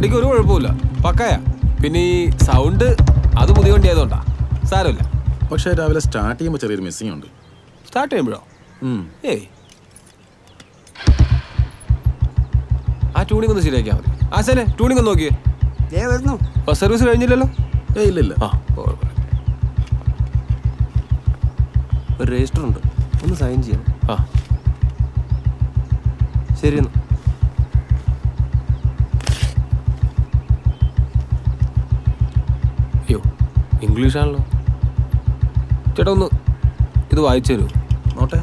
വണ്ടിക്ക് ഒരു കുഴപ്പമില്ല പക്കയാ പിന്നെ ഈ സൗണ്ട് അത് പുതിയ വണ്ടി ആയതുകൊണ്ടാ സാരമില്ല പക്ഷേ രാവിലെ സ്റ്റാർട്ട് ചെയ്യുമ്പോൾ ചെറിയൊരു മിസ്സിംഗ് ഉണ്ട് സ്റ്റാർട്ട് ചെയ്യുമ്പോഴോ ഉം. ഏയ് ആ ട്യൂണിംഗ് ഒന്ന് ശരിയാക്കിയാൽ മതി ആശാനെ ട്യൂണിംഗ് ഒന്ന് നോക്കിയേ ദേ വരുന്നു ഫസ്റ്റ് സർവീസ് കഴിഞ്ഞില്ലല്ലോ ഏയ് ഇല്ല ഇല്ല ആ കുഴപ്പമില്ല ഒരു രജിസ്റ്റർ ഉണ്ട് ഒന്ന് സൈൻ ചെയ്യണം ആ ശരി എന്നാ അയ്യോ ഇംഗ്ലീഷാണല്ലോ ചേട്ടാ ഒന്ന് ഇത് വായിച്ചു തരുമോ നോട്ടെ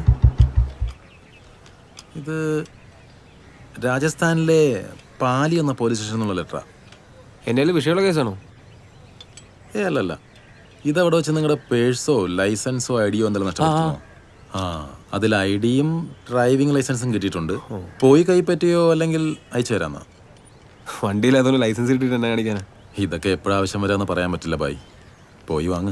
ഇത് രാജസ്ഥാനിലെ പാലി എന്ന പോലീസ് സ്റ്റേഷനിൽ നിന്നുള്ള ലെറ്ററാ എൻ്റെ വിഷയമുള്ള കേസാണോ ഏ അല്ലല്ല ഇതവിടെ വെച്ച് നിങ്ങളുടെ പേഴ്സോ ലൈസൻസോ ഐ ഡിയോ എന്തെങ്കിലും നഷ്ടപ്പെട്ടോ ആ അതിൽ ഐ ഡിയും ഡ്രൈവിംഗ് ലൈസൻസും കിട്ടിയിട്ടുണ്ട് പോയി കൈപ്പറ്റിയോ അല്ലെങ്കിൽ അയച്ചു തരാമെന്നാ വണ്ടിയിലായതുകൊണ്ട് ലൈസൻസ് കിട്ടിയിട്ട് എന്നെ കാണിക്കാനാ ഇതൊക്കെ എപ്പോഴാവശ്യം വരാമെന്ന് പറയാൻ പറ്റില്ല ബായ് പോയി വാങ്ങ്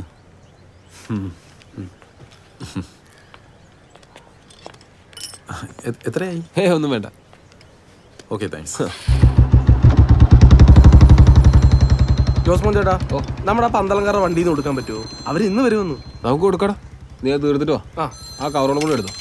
എ- എത്രയായി ഏ ഒന്നും വേണ്ട ഓക്കെ താങ്ക്സ് ജോസ്മോൻ ചേട്ടാ നമ്മുടെ ആ പന്തളംകാരുടെ വണ്ടിയിൽ നിന്ന് കൊടുക്കാൻ പറ്റുമോ അവർ ഇന്ന് വരുമെന്നു നമുക്ക് കൊടുക്കടാ നീ അത് തീർത്തിട്ട് വാ ആ ആ കവറോളം കൂടെ എടുത്തോ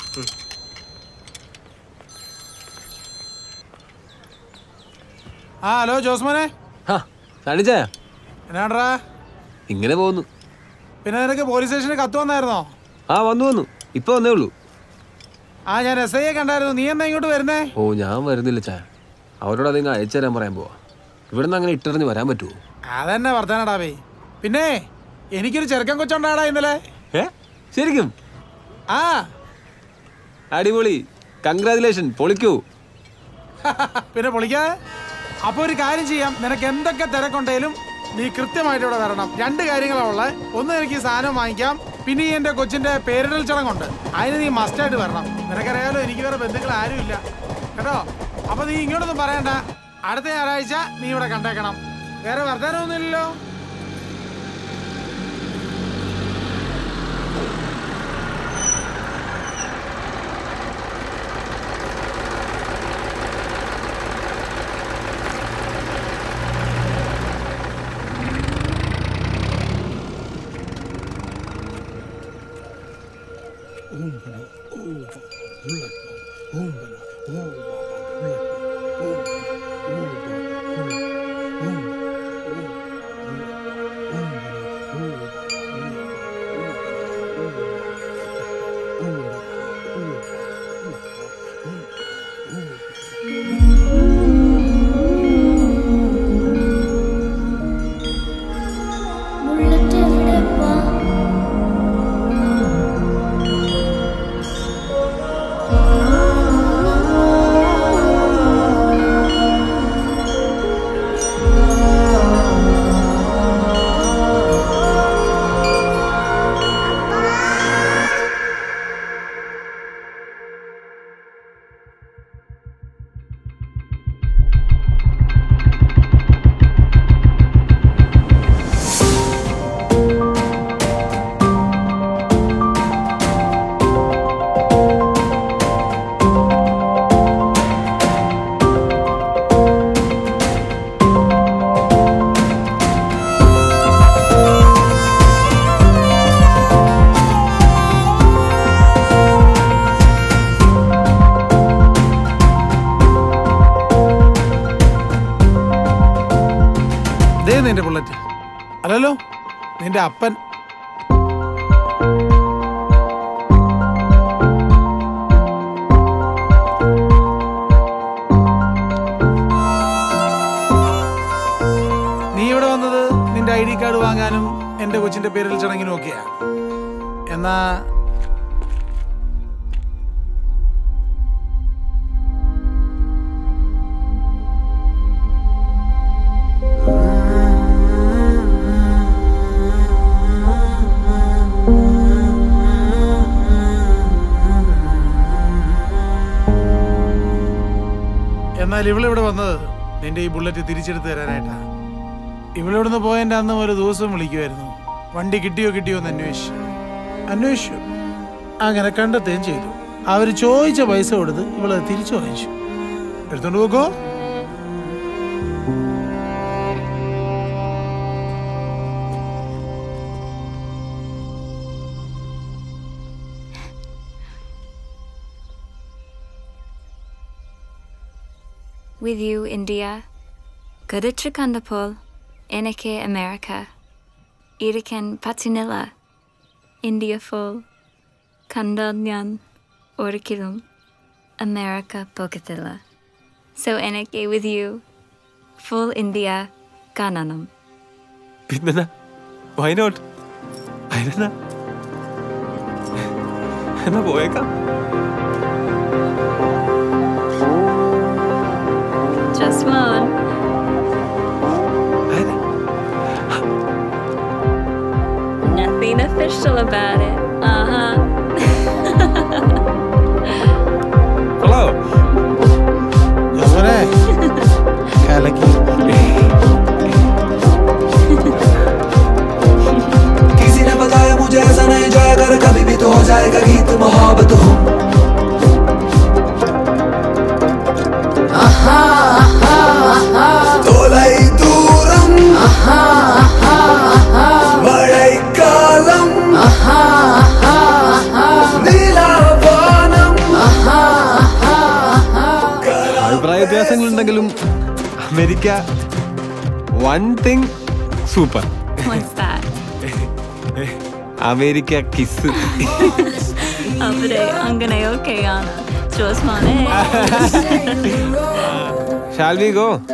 ആ ഹലോ ജോസ്മോനെ ആ തണിച്ചായ എന്നാടാ ഇങ്ങനെ പോകുന്നു പിന്നെ നിനക്ക് പോലീസ് സ്റ്റേഷനിൽ കത്ത് വന്നായിരുന്നോ ആ വന്നു വന്നു ഇപ്പൊ വന്നേ ഉള്ളൂ ആ ഞാൻ എസ് ഐയെ കണ്ടായിരുന്നു നീ എന്നാ ഇങ്ങോട്ട് വരുന്നേ ഓ ഞാൻ വരുന്നില്ല ചായ അവരോട് അതിങ്ങ് അയച്ചു തരാൻ പറയാൻ പോവാ ഇവിടെ നിന്ന് അങ്ങനെ ഇട്ടെറിഞ്ഞ് വരാൻ പറ്റുമോ അതന്നെ വർത്താനടാ ബേ പിന്നെ എനിക്കൊരു ചെറുക്കൻ കൊച്ചുണ്ടാടാ ഇന്നലെ ഏ ശരിക്കും ആ അടിപൊളി കൺഗ്രാചുലേഷൻ പൊളിക്കൂ പിന്നെ പൊളിക്കാ അപ്പൊ ഒരു കാര്യം ചെയ്യാം നിനക്ക് എന്തൊക്കെ തിരക്കുണ്ടെങ്കിലും നീ കൃത്യമായിട്ട് ഇവിടെ വരണം രണ്ട് കാര്യങ്ങളാ ഉള്ളത് ഒന്ന് എനിക്ക് ഈ സാധനം വാങ്ങിക്കാം പിന്നെ ഈ എന്റെ കൊച്ചിന്റെ പേരിടൽ ചടങ്ങുണ്ട് അതിന് നീ മസ്റ്റായിട്ട് വരണം നിനക്കറിയാലോ എനിക്ക് വേറെ ബന്ധുക്കൾ ആരുമില്ല കേട്ടോ അപ്പൊ നീ ഇങ്ങോട്ടൊന്നും പറയണ്ട അടുത്ത ഞായറാഴ്ച നീ ഇവിടെ കണ്ടേക്കണം വേറെ വർദ്ധനമൊന്നുമില്ലല്ലോ ബുള്ളറ്റ് എവിടെപ്പാ ദേ നിന്റെ ബുള്ളറ്റ് അല്ലല്ലോ നിന്റെ അപ്പൻ നീ ഇവിടെ വന്നത് നിന്റെ ഐ ഡി കാർഡ് വാങ്ങാനും എന്റെ കൊച്ചിന്റെ പേരിൽ ചടങ്ങിനും ഒക്കെയാ എന്നാ എന്നാൽ ഇവളിവിടെ വന്നത് നിന്റെ ഈ ബുള്ളറ്റ് തിരിച്ചെടുത്ത് തരാനായിട്ടാ ഇവളിവിടുന്ന് പോയതിന്റെ അന്ന് ഒരു ദിവസം വിളിക്കുമായിരുന്നു വണ്ടി കിട്ടിയോ കിട്ടിയോ എന്ന് അന്വേഷിച്ചു അന്വേഷിച്ചു അങ്ങനെ കണ്ടെത്തുകയും ചെയ്തു അവർ ചോദിച്ച പൈസ കൊടുത്ത് ഇവള് തിരിച്ചു വാങ്ങിച്ചു എടുത്തോണ്ട് പോക്കോ with you, India. കടിച്ചു കണ്ടപ്പോൾ എനിക്ക് അമേരിക്ക ഇരിക്കാൻ പറ്റുന്നില്ല ഇന്ത്യ ഫുൾ കണ്ടാൽ ഞാൻ ഒരിക്കലും അമേരിക്ക പോകത്തില്ല സോ എനിക്ക് with you ഫുൾ ഇന്ത്യ കാണണം പിന്നെന്നാ വയനോട്ട് അതിനെന്നാ എന്നാ പോയേക്കാം just one അതിന് nothing official about it uh-huh hello ജോസ്മോനെ കലക്കി किसी ने बताया मुझे ऐसा नहीं जाएगा अगर कभी भी तो हो जाएगा गीत मोहब्बत हो തോലൈ ദൂരം മഴക്കാലം നീലാവാനം അഭിപ്രായ വ്യത്യാസങ്ങളുണ്ടെങ്കിലും America one thing super what's that America kiss അവിടെ അങ്ങനെയൊക്കെയാണ് ജോസ്മാനെ ഷാൽ വി ഗോ